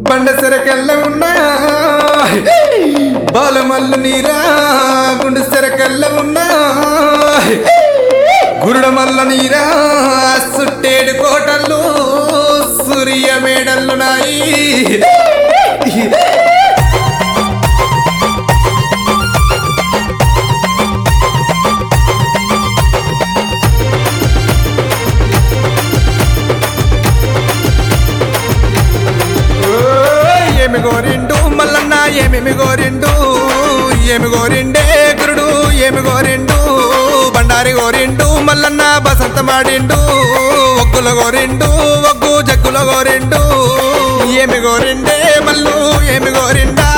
బండ సెరకెల్ల ఉన్నా బాలమల్లు నీరా గుండు సెరకెల్ల ఉన్నా గురుడ మల్ల నీరా సుట్టేడు కోటలు సూర్య మేడల్లు నాయి ఓయ్ ఏమి గోరిండు మల్లన్న ఏమేమి గోరిండు ఏమి గోరిండే గురుడు ఏమి గోరిండు బండారి గోరిండు మల్లన్న బసంత మాడిండు ఒగ్గుల గోరిండు ఒగ్గు జగ్గుల గోరిండు ఏమి గోరిండే మల్లు ఏమి గోరిండా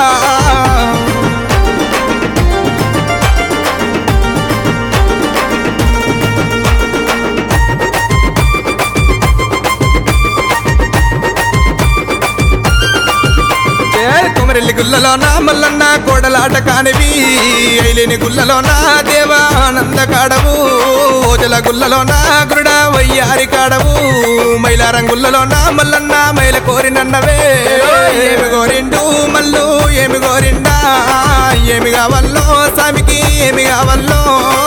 ఏ కుమరెల్లి గుల్లలోన మల్లన్న కోడలాట కానివి ఐలేని గుల్లలోన దేవానంద కాడవు ఓజల గుల్లలోన గురుడ వయ్యారి కాడవు మైలారం గుల్లలోన మల్లన్న మైల కోరినన్నవే ఏమి కోరిండు మల్లు ఏమి కోరిండా ఏమి కావల్లో స్వామికి ఏమి కావల్లో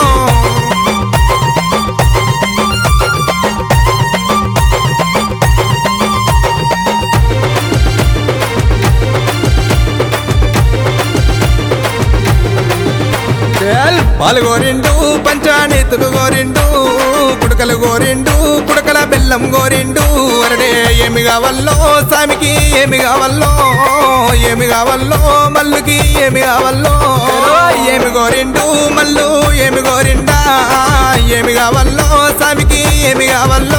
చేల్ పాలు గోరిండు పంచానీతులు గోరిండు కుడకలు గోరిండు కుడకల బెల్లం గోరిండు అరడే ఏమి కావల్లో సామికి ఏమి కావల్లో ఏమి కావల్లో మల్లుకి ఏమి కావల్లో ఏమి గోరిండు మల్లు ఏమి గోరిండా ఏమి కావల్లో సామికి ఏమి కావల్లో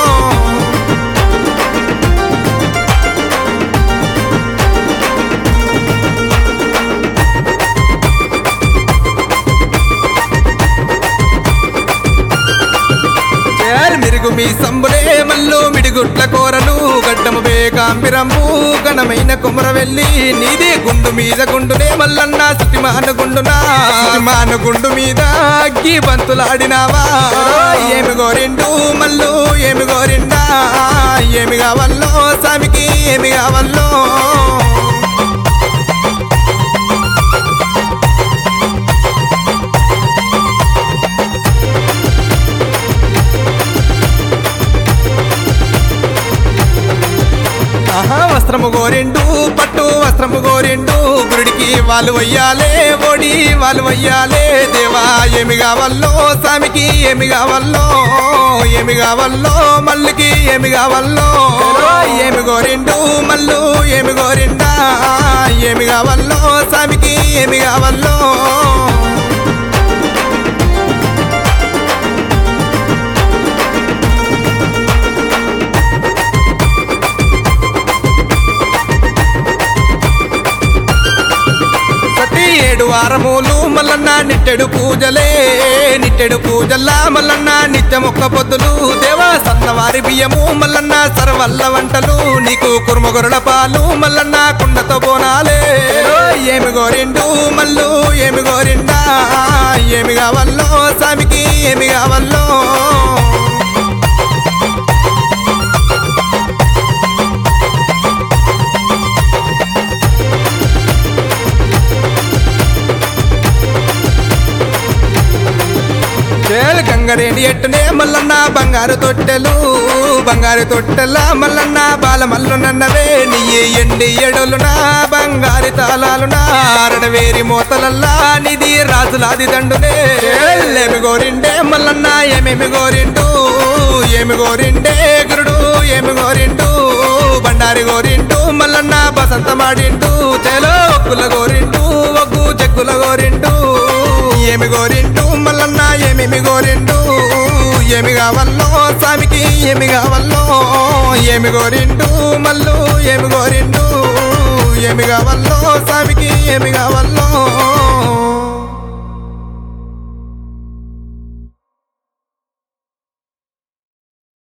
చేర్ మిరుగు మీ సంబులే మల్లు మిడిగుట్ల కూరలు గడ్డము బేకాంబిరంబు ఘనమైన కుమర వెళ్ళి నీదే గుండు మీద గుండునే మల్లన్న సుతిమాన గుండునా సుతిమాన గుండు మీద అగ్గి బంతులాడినావా ఏమి గోరిండు మల్లు ఏమి గోరిండా ఏమి కావల్లో సామికి ఏమి కావల్లో ఆహా వస్త్రము గోరిండు పట్టు వస్త్రము గోరిండు గురుడికి వాళ్ళు వయ్యాలే ఓడి వాళ్ళు వయ్యాలే దేవా ఏమి కావల్లో స్వామికి ఏమి కావల్లో ఏమి కావల్లో మల్లుకి ఏమి కావల్లో ఏమి గోరిండు మల్లు ఏమి గోరిండా ఏమి కావల్లో స్వామికి ఏమి కావల్లో ప్రతి ఏడు వారములు మల్లన్న నిట్టెడు పూజలే నిట్టెడు పూజల్లా మల్లన్న నిత్యం ఒక్క పొద్దులు దేవా సన్నవారి బియ్యము మల్లన్న సర్వల్ల వంటలు నీకు కుర్మగొరల పాలు మల్లన్న కుండతో బోనాలే ఏమి గోరిండు మల్లు ఏమి గోరిండా ఏమి కావల్లో సామికి ఏమి కావల్లో చేల్ గంగరేణి ఎట్టునే మల్లన్న బంగారు తొట్టెలు బంగారు తొట్టెల మల్లన్న బాల మల్లునన్నవే నీ ఎండి ఎడలునా బంగారు తాళాలునా అరడవేరి మోతలల్లా నిధి రాజులాది దండునే ఏమి గోరిండే మల్లన్న ఏమేమి గోరిండు ఏమి గోరిండే గురుడు ఏమి గోరిండు బండారి గోరిండు మల్లన్న బసంత మాడిండు చేలో ఒక్కుల గోరిండు ఒగ్గు చెక్కుల గోరిండు ఏమి గోరిండు మల్లన్న ఏమేమి గోరిండు ఏమి కావల్లో స్వామికి ఏమి కావల్లో ఏమి గోరిండు మల్లు ఏమి గోరిండు ఏమి కావల్లో స్వామికి ఏమి కావల్లో